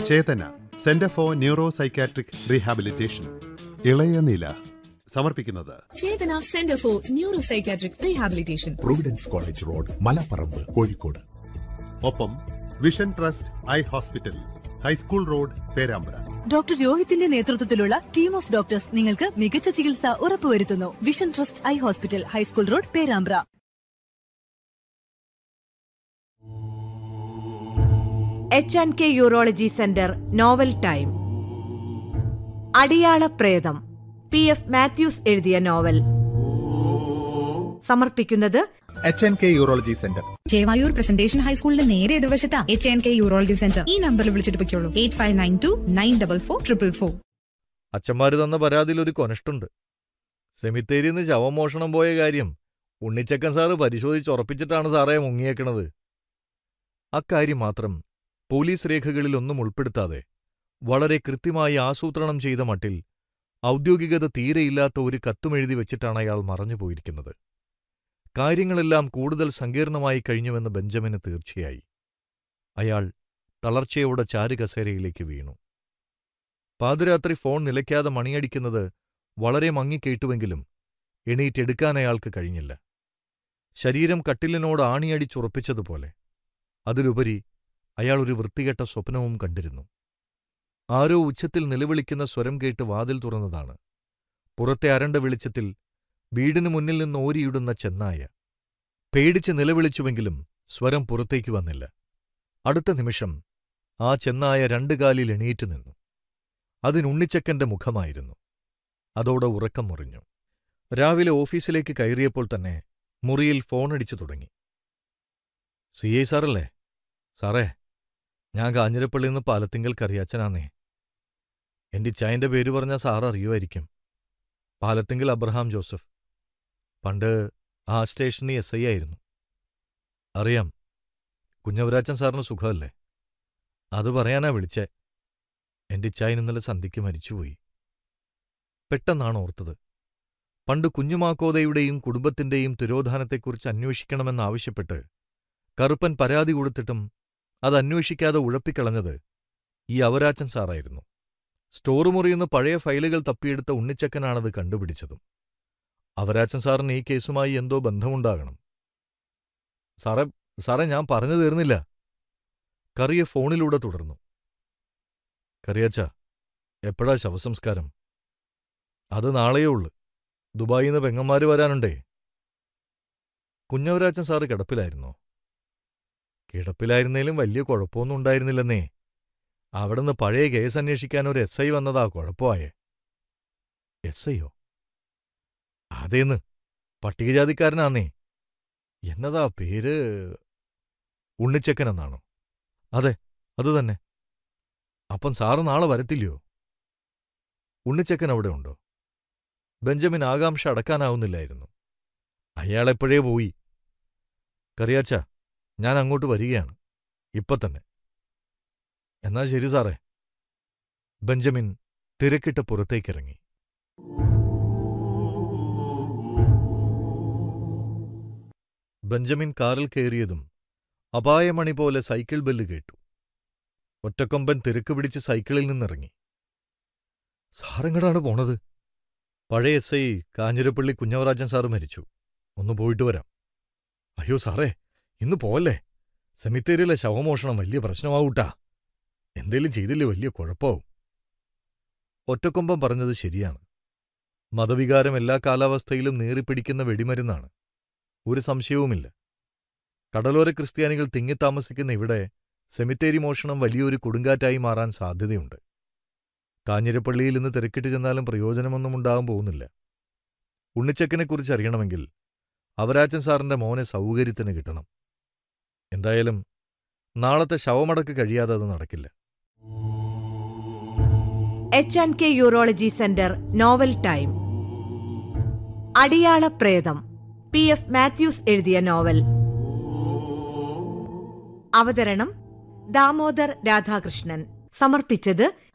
Chetana centre for neuro psychiatric rehabilitation ഇളയ നില സമർപ്പിക്കുന്നത് Chetana centre for neuro psychiatric rehabilitation providence college road Malaparamba Kozhikode ഒപ്പം vision trust eye hospital high school road Perambra doctor രോഹിത്തിന്റെ നേതൃത്വത്തിലുള്ള team of doctors നിങ്ങൾക്ക് മികച്ച ചികിത്സ ഉറപ്പുവരുത്തുന്നു vision trust eye hospital high school road Perambra H and K urology centre novel time Adiyala Pretham P F Mathews എഴുതിയ novel സമർപ്പിക്കുന്നത് H N K urology centre Chevayur presentation ഹൈസ്കൂളിന്റെ നേരെ എതിർവശത്താ H N K urology centre ഈ നമ്പറിൽ വിളിച്ചിട്ട് പൊയ്ക്കോളൂ eight five nine two nine double four triple four അച്ഛന്മാര് തന്ന പരാതിയിൽ ഒരു കൊനഷ്ടുണ്ട് സെമിത്തേരിന്ന് ശവമോഷണം പോയ കാര്യം ഉണ്ണിച്ചക്കൻ സാറ് പരിശോധിച്ചുറപ്പിച്ചിട്ടാണ് സാറേ മുങ്ങിയേക്കണത് അക്കാര്യം മാത്രം പോലീസ് രേഖകളിൽ ഒന്നും ഉൾപ്പെടുത്താതെ വളരെ കൃത്യമായി ആസൂത്രണം ചെയ്ത മട്ടിൽ ഔദ്യോഗികത തീരെയില്ലാത്ത ഒരു കത്തുമെഴുതി വെച്ചിട്ടാണ് അയാൾ മറഞ്ഞു പോയിരിക്കുന്നത് കാര്യങ്ങളെല്ലാം കൂടുതൽ സങ്കീർണമായി കഴിഞ്ഞുവെന്ന് ബെഞ്ചമിന് തീർച്ചയായി അയാൾ തളർച്ചയോടെ ചാരുകസേരയിലേക്ക് വീണു പാതിരാത്രി ഫോൺ നിലയ്ക്കാതെ മണിയടിക്കുന്നത് വളരെ മങ്ങിക്കേട്ടുവെങ്കിലും എണീറ്റെടുക്കാൻ അയാൾക്ക് കഴിഞ്ഞില്ല ശരീരം കട്ടിലിനോട് ആണിയടിച്ചുറപ്പിച്ചതുപോലെ അതിലുപരി അയാൾ ഒരു വൃത്തികെട്ട സ്വപ്നവും കണ്ടിരുന്നു ആരോ ഉച്ചത്തിൽ നിലവിളിക്കുന്ന സ്വരം കേട്ട് വാതിൽ തുറന്നതാണ് പുറത്തെ അരണ്ട വെളിച്ചത്തിൽ വീടിനു മുന്നിൽ നിന്ന് ഓരിയിടുന്ന ചെന്നായ പേടിച്ച് നിലവിളിച്ചുവെങ്കിലും സ്വരം പുറത്തേക്ക് വന്നില്ല അടുത്ത നിമിഷം ആ ചെന്നായ രണ്ടു കാലിൽ എണീറ്റു നിന്നു അതിനുണ്ണിച്ചക്കന്റെ മുഖമായിരുന്നു അതോടെ ഉറക്കം മുറിഞ്ഞു രാവിലെ ഓഫീസിലേക്ക് കയറിയപ്പോൾ തന്നെ മുറിയിൽ ഫോണടിച്ചു തുടങ്ങി സി ഐ സാറല്ലേ സാറേ ഞാൻ കാഞ്ഞിരപ്പള്ളിയിൽ നിന്ന് പാലത്തിങ്കൽ കറിയാച്ചനാന്നേ എന്റെ ഇച്ചായന്റെ പേര് പറഞ്ഞാൽ സാർ അറിയുമായിരിക്കും പാലത്തിങ്കൽ അബ്രഹാം ജോസഫ് പണ്ട് ആ സ്റ്റേഷനിൽ എസ് ഐ ആയിരുന്നു അറിയാം കുഞ്ഞവരാച്ചൻ സാറിന് സുഖമല്ലേ അത് പറയാനാ വിളിച്ചേ എന്റെ ഇച്ചായൻ ഇന്നലെ സന്ധ്യയ്ക്ക് മരിച്ചുപോയി പെട്ടെന്നാണ് ഓർത്തത് പണ്ട് കുഞ്ഞുമാക്കോതയുടെയും കുടുംബത്തിന്റെയും തിരോധാനത്തെക്കുറിച്ച് അന്വേഷിക്കണമെന്നാവശ്യപ്പെട്ട് കറുപ്പൻ പരാതി കൊടുത്തിട്ടും അത് അന്വേഷിക്കാതെ ഉഴപ്പിക്കളഞ്ഞത് ഈ അവരാച്ചൻ സാറായിരുന്നു സ്റ്റോർ മുറിയുന്ന പഴയ ഫയലുകൾ തപ്പിയെടുത്ത ഉണ്ണിച്ചക്കനാണത് കണ്ടുപിടിച്ചതും അവരാച്ചൻ സാറിന് ഈ കേസുമായി എന്തോ ബന്ധമുണ്ടാകണം സാറേ സാറേ ഞാൻ പറഞ്ഞു തീർന്നില്ല കറിയ ഫോണിലൂടെ തുടർന്നു കറിയാച്ച എപ്പോഴാ ശവസംസ്കാരം അത് നാളെയേ ഉള്ളു ദുബായിൽ നിന്ന് പെങ്ങന്മാര് വരാനുണ്ടേ കുഞ്ഞവരാച്ചൻ സാറ് കിടപ്പിലായിരുന്നോ കിടപ്പിലായിരുന്നേലും വലിയ കുഴപ്പമൊന്നും ഉണ്ടായിരുന്നില്ലെന്നേ അവിടുന്ന് പഴയ കേസ് അന്വേഷിക്കാൻ ഒരു എസ് ഐ വന്നതാ കുഴപ്പമായേ എസ് ഐയോ അതേന്ന് പട്ടികജാതിക്കാരനാന്നേ എന്നതാ പേര് ഉണ്ണിച്ചക്കനെന്നാണോ അതെ അതുതന്നെ അപ്പം സാറ് നാളെ വരത്തില്ലയോ ഉണ്ണിച്ചക്കൻ അവിടെ ഉണ്ടോ ബെഞ്ചമിൻ ആകാംക്ഷ അടക്കാനാവുന്നില്ലായിരുന്നു അയാളെപ്പോഴേ പോയി കറിയാച്ച ഞാൻ അങ്ങോട്ട് വരികയാണ് ഇപ്പൊ തന്നെ എന്നാ ശരി സാറേ ബെഞ്ചമിൻ തിരക്കിട്ട് പുറത്തേക്കിറങ്ങി ബെഞ്ചമിൻ കാറിൽ കയറിയതും അപായമണി പോലെ സൈക്കിൾ ബെല്ല് കേട്ടു ഒറ്റക്കൊമ്പൻ തിരക്ക് പിടിച്ച് സൈക്കിളിൽ നിന്നിറങ്ങി സാറെങ്ങടാണ് പോണത് പഴയ S I Kanjirappally Kunjavarajan sir മരിച്ചു ഒന്ന് പോയിട്ട് വരാം അയ്യോ സാറേ ഇന്ന് പോവല്ലേ സെമിത്തേരിയിലെ ശവമോഷണം വലിയ പ്രശ്നമാവൂട്ടാ എന്തേലും ചെയ്തില്ലേ വലിയ കുഴപ്പമാവും ഒറ്റക്കൊമ്പം പറഞ്ഞത് ശരിയാണ് മതവികാരം എല്ലാ കാലാവസ്ഥയിലും നേറിപ്പിടിക്കുന്ന വെടിമരുന്നാണ് ഒരു സംശയവുമില്ല കടലോര ക്രിസ്ത്യാനികൾ തിങ്ങിത്താമസിക്കുന്ന ഇവിടെ സെമിത്തേരി മോഷണം വലിയൊരു കൊടുങ്കാറ്റായി മാറാൻ സാധ്യതയുണ്ട് കാഞ്ഞിരപ്പള്ളിയിൽ ഇന്ന് തിരക്കിട്ട് ചെന്നാലും പ്രയോജനമൊന്നും ഉണ്ടാകാൻ പോകുന്നില്ല ഉണ്ണിച്ചക്കനെക്കുറിച്ച് അറിയണമെങ്കിൽ അവരാച്ചൻ സാറിന്റെ മോനെ സൗകര്യത്തിന് കിട്ടണം എന്തായാലും നാളത്തെ ശവമടക്ക് കഴിയാതെ അത് നടക്കില്ല H and K urology centre novel time Adiyala Pretham P F Mathews എഴുതിയ നോവൽ അവതരണം ദാമോദർ രാധാകൃഷ്ണൻ സമർപ്പിച്ചത്